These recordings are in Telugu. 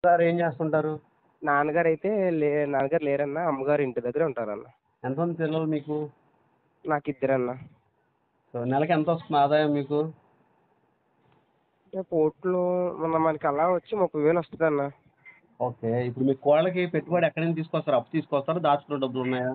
సార్ ఏం చేస్తుంటారు నాన్నగారు అయితే లే నాన్నగారు లేరన్న అమ్మగారు ఇంటి దగ్గర ఉంటారన్న ఎంతమంది పిల్లలు మీకు నాకు ఇద్దరన్న సో నెలకి ఎంత వస్తుంది ఆదాయం మీకు అంటే పోర్ట్లో మన మనకి అలా వచ్చి ముప్పై వేలు వస్తుంది అన్న ఓకే ఇప్పుడు మీ కోళ్ళకి పెట్టుబడి ఎక్కడి నుంచి తీసుకొస్తారు అప్పు తీసుకొస్తారా దాచుకున్న డబ్బులు ఉన్నాయా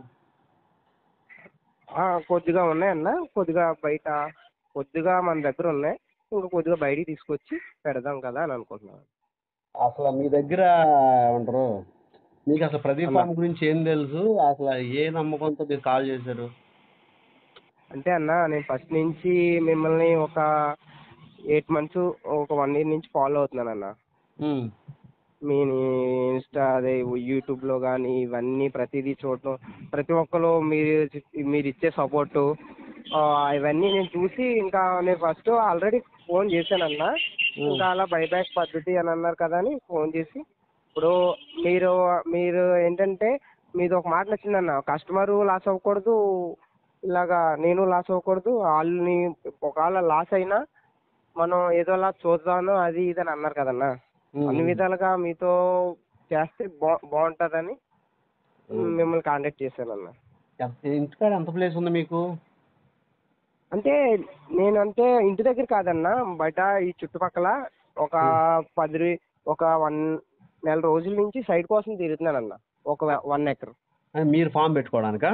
ఆ, కొద్దిగా ఉన్నాయన్న కొద్దిగా బయట కొద్దిగా మన దగ్గర ఉన్నాయి ఇంకా కొద్దిగా బయటికి తీసుకొచ్చి పెడదాం కదా అని అనుకుంటున్నాను అసలు మీ దగ్గర ఏమంటారు మీకు అసలు ప్రదీప్ అలా. ఫామ్ గురించి ఏం తెలుసు అసలు ఏ నమ్మకంతో మీరు కాల్ చేశారు అంటే అన్న నేను ఫస్ట్ నుంచి మిమ్మల్ని ఒక ఎయిట్ మంత్స్ ఒక వన్ ఇయర్ నుంచి ఫాలో అవుతున్నాను అన్న ఉమ్. మీ ఇన్స్టా అదే యూట్యూబ్లో కానీ ఇవన్నీ ప్రతిదీ చూడటం ప్రతి ఒక్కరు మీరు మీరు ఇచ్చే సపోర్టు ఇవన్నీ నేను చూసి ఇంకా నేను ఫస్ట్ ఆల్రెడీ ఫోన్ చేశానన్న ఇంకా అలా బైబ్యాక్ పద్ధతి అని అన్నారు కదా అని ఫోన్ చేసి ఇప్పుడు మీరు మీరు ఏంటంటే మీది ఒక మాట నచ్చిందన్న కస్టమరు లాస్ అవ్వకూడదు ఇలాగా నేను లాస్ అవ్వకూడదు వాళ్ళని ఒకవేళ లాస్ అయినా మనం ఏదోలా చూద్దాను అది ఇది అని అన్నారు కదన్నా ఉమ్. అన్ని విధాలుగా మీతో చేస్తే బా బాగుంటుందని ఉమ్. మిమ్మల్ని కాంటాక్ట్ చేశాను అన్న ఎంత- ఇంటికాడ ఎంత ప్లేస్ ఉంది మీకు అంటే నేను అంటే ఇంటి దగ్గర కాదన్న బయట ఈ చుట్టుపక్కల ఒక పది రి- ఒక వన్ నెల రోజుల నుంచి సైడ్ కోసం తిరుగుతున్నానన్న ఒక వన్ ఎకర్ ఆ, మీరు ఫామ్ పెట్టుకోవడానికా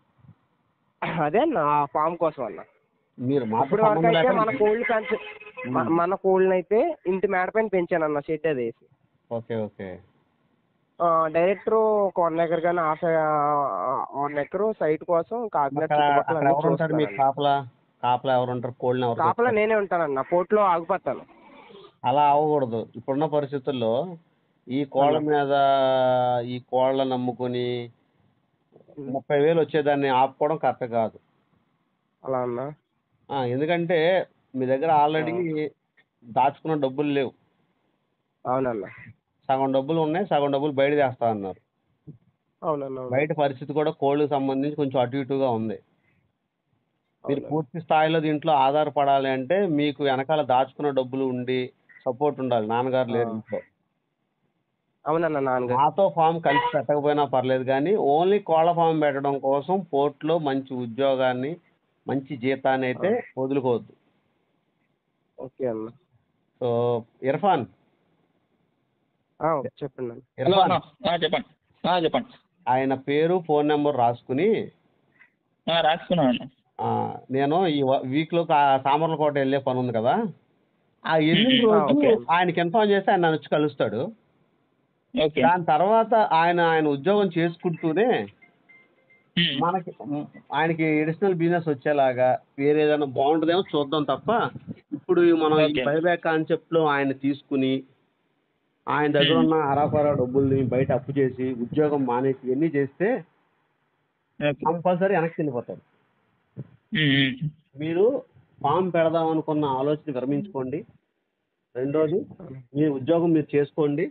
అదే అన్న ఆ ఫామ్ కోసం అన్న మీరు మాకు ఇప్పుడు వరకు సంబంధం అయితే లేక- మన కోళ్ళు పెంచ మ- మన కోళ్ళని అయితే ఇంటి మేడ పైన పెంచానన్న షెడ్ అది వేసి ఓకే ఓకే డైరెక్టర్ ఒక వన్ ఎకర్ కానీ హాఫ్ వన్ ఎకర్ సైట్ కోసం కాకినాడ అక్కడ చుట్టుపక్కల అక్కడ అన్ని ఎవరు ఉంటారు మీకు చూస్తున్నానన్న. కాపలా కాపలా ఎవరు ఉంటారు కోళ్ళని ఎవరు కాపలా చూస్తారు? నేనే ఉంటానన్న పోర్ట్లో ఆగిపోతాను అలా అవ్వకూడదు ఇప్పుడున్న పరిస్థితుల్లో ఈ కోళ్ళ మీద ఈ కోళ్ళ నమ్ముకుని ముప్పై వేలు వచ్చేదాన్ని ఆపుకోవడం కరెక్ట్ కాదు అలా అన్నా ఆ, ఎందుకంటే మీ దగ్గర ఆల్రెడీ దాచుకున్న డబ్బులు లేవు అవునన్న సగం డబ్బులు ఉన్నాయి సగం డబ్బులు బయట చేస్తా అన్నారు అవునన్న అవును. బయట పరిస్థితి కూడా కోళ్ళకి సంబంధించి కొంచెం అటు ఇటుగా ఉంది మీరు అవునన్న. పూర్తి స్థాయిలో దీంట్లో ఆధారపడాలి అంటే మీకు వెనకాల దాచుకున్న డబ్బులు ఉండి సపోర్ట్ ఉండాలి నాన్నగారు లేరు ఆ. ఇంట్లో అవునన్న నాన్నగారు నాతో ఫామ్ కలిసి పెట్టకపోయినా పర్లేదు కానీ ఓన్లీ కోళ్ళ ఫామ్ పెట్టడం కోసం పోర్ట్లో మంచి ఉద్యోగాన్ని మంచి జీతాన్ని అయితే వదులుకోవద్దు ఓకే అన్న సో ఇర్ఫాన్ ఆ, చెప్పండి అన్న హలో ఇర్ఫాన్ అన్న ఆ, చెప్పండి ఆ, చెప్పండి ఆయన పేరు ఫోన్ నెంబర్ రాసుకుని ఆ, రాసుకున్నాను అన్న ఆ, నేను ఈ వ- వీక్లో కా- సామర్లకోట వెళ్ళే పని ఉంది కదా ఆ వెళ్ళిన మ్మ్. రోజు ఓకే. ఆయనకి ఇన్ఫార్మ్ చేస్తే ఆయన నన్ను వచ్చి కలుస్తాడు ఓకే దాని తర్వాత ఆయన ఆయన ఉద్యోగం చేసుకుంటూనే ఉమ్. మనకి మ్, ఆయనకి ఎడిషనల్ బిజినెస్ వచ్చేలాగా వేరే ఏదైనా బాగుంటుందేమో చూద్దాం తప్ప ఇప్పుడు మనం ఈ ఓకే. బైబ్యాక్ కాన్సెప్ట్ లో ఆయన తీసుకుని ఆయన దగ్గర ఉన్న అరాకొర డబ్బుల్ని బయట అప్పు చేసి ఉద్యోగం మానేసి ఇవన్నీ చేస్తే ఓకే కంపల్సరీ వెనక్కి వెళ్ళిపోతాడు ఉమ్, ఉమ్. మీరు ఫామ్ పెడదాం అనుకున్న ఆలోచన విరమించుకోండి రెండోది మీ ఉద్యోగం మీరు చేసుకోండి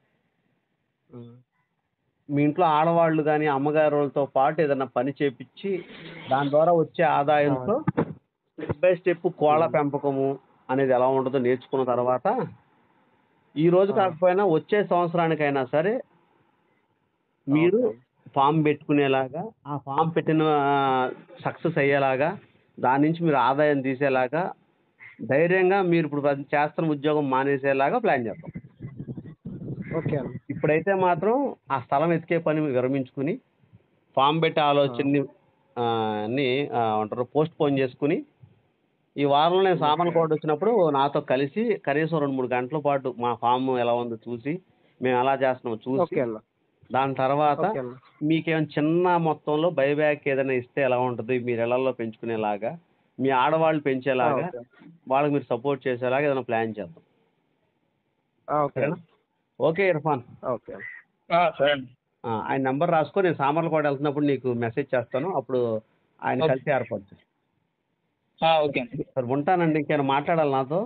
ఉమ్. మీ ఇంట్లో ఆడవాళ్ళు కానీ అమ్మగారులతో పాటు ఏదైనా పని చేపించి దాని ద్వారా వచ్చే ఆదాయంతో స్టెప్ బై స్టెప్ కోళ్ళ పెంపకము అనేది ఎలా ఉంటుందో నేర్చుకున్న తర్వాత ఈ రోజు ఆ. కాకపోయినా వచ్చే సంవత్సరానికైనా సరే మీరు ఓకే. ఫామ్ పెట్టుకునేలాగా ఆ ఫామ్ పెట్టిన సక్సెస్ అయ్యేలాగా దాని నుంచి మీరు ఆదాయం తీసేలాగా ధైర్యంగా మీరు ఇప్పుడు పని- చేస్తున్న ఉద్యోగం మానేసేలాగా ప్లాన్ చేద్దాం ఓకే అన్న ఇప్పుడైతే మాత్రం ఆ స్థలం ఎతికే పని విరమించుకుని ఫామ్ పెట్టే ఆలోచనని ఆ, ని ఆ, అంటారు పోస్ట్ పోన్ చేసుకుని ఈ వారంలో నేను సామర్లకోట వచ్చినప్పుడు నాతో కలిసి కనీసం రెండు మూడు గంటల పాటు మా ఫామ్ ఎలా ఉందో చూసి మేము ఎలా చేస్తున్నామో చూసి ఓకే అన్న దాని తర్వాత ఓకే అన్న మీకేమైనా చిన్న మొత్తంలో బైబ్యాక్ ఏదైనా ఇస్తే ఎలా ఉంటుంది మీరు ఇళ్లలో పెంచుకునేలాగా మీ ఆడవాళ్ళు పెంచేలాగా ఓకే. వాళ్ళకి మీరు సపోర్ట్ చేసేలాగా ఏదైనా ప్లాన్ చేద్దాం ఆ, ఓకే అన్న ఓకే ఇర్ఫాన్ ఓకే అన్న ఆ, సరే అండి ఆ, ఆయన నెంబర్ రాసుకో నేను సామర్లకోట వెళ్తున్నప్పుడు నీకు మెసేజ్ చేస్తాను అప్పుడు ఆయన ఓకే. కలిసి ఏర్పాటు చేస్తాను ఆ, ఓకే అండి సరే ఉంటానండి ఇంకేమైనా మాట్లాడాలి నాతో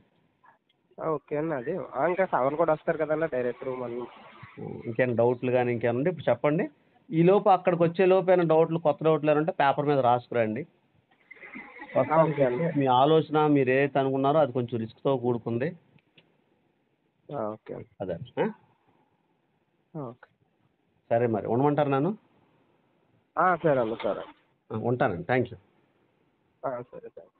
ఆ, ఓకే అన్న అదే ఆ, ఇంకా సెవెన్ కూడా వస్తారు కదన్న డైరెక్టర్ మళ్ళీ ఇంకేమైనా డౌట్లు కానీ ఇంకేమైనా ఉంటే ఇప్పుడు చెప్పండి ఈ లోపు అక్కడికి వచ్చే లోపు ఏమైనా డౌట్లు కొత్త డౌట్లు ఏమైనా ఉంటే పేపర్ మీద రాసుకురండి ఓకే అన్న మీ ఆలోచన మీరు ఏదైతే అనుకున్నారో అది కొంచెం రిస్క్తో కూడుకుంది ఆ, ఓకే అన్న అదే ఆ? ఓకే సరే మరి ఉండమంటారు నన్ను ఆ, సరే అన్న సరే ఆ, ఉంటానండి థ్యాంక్ యూ ఆ, సరే థ్యాంక్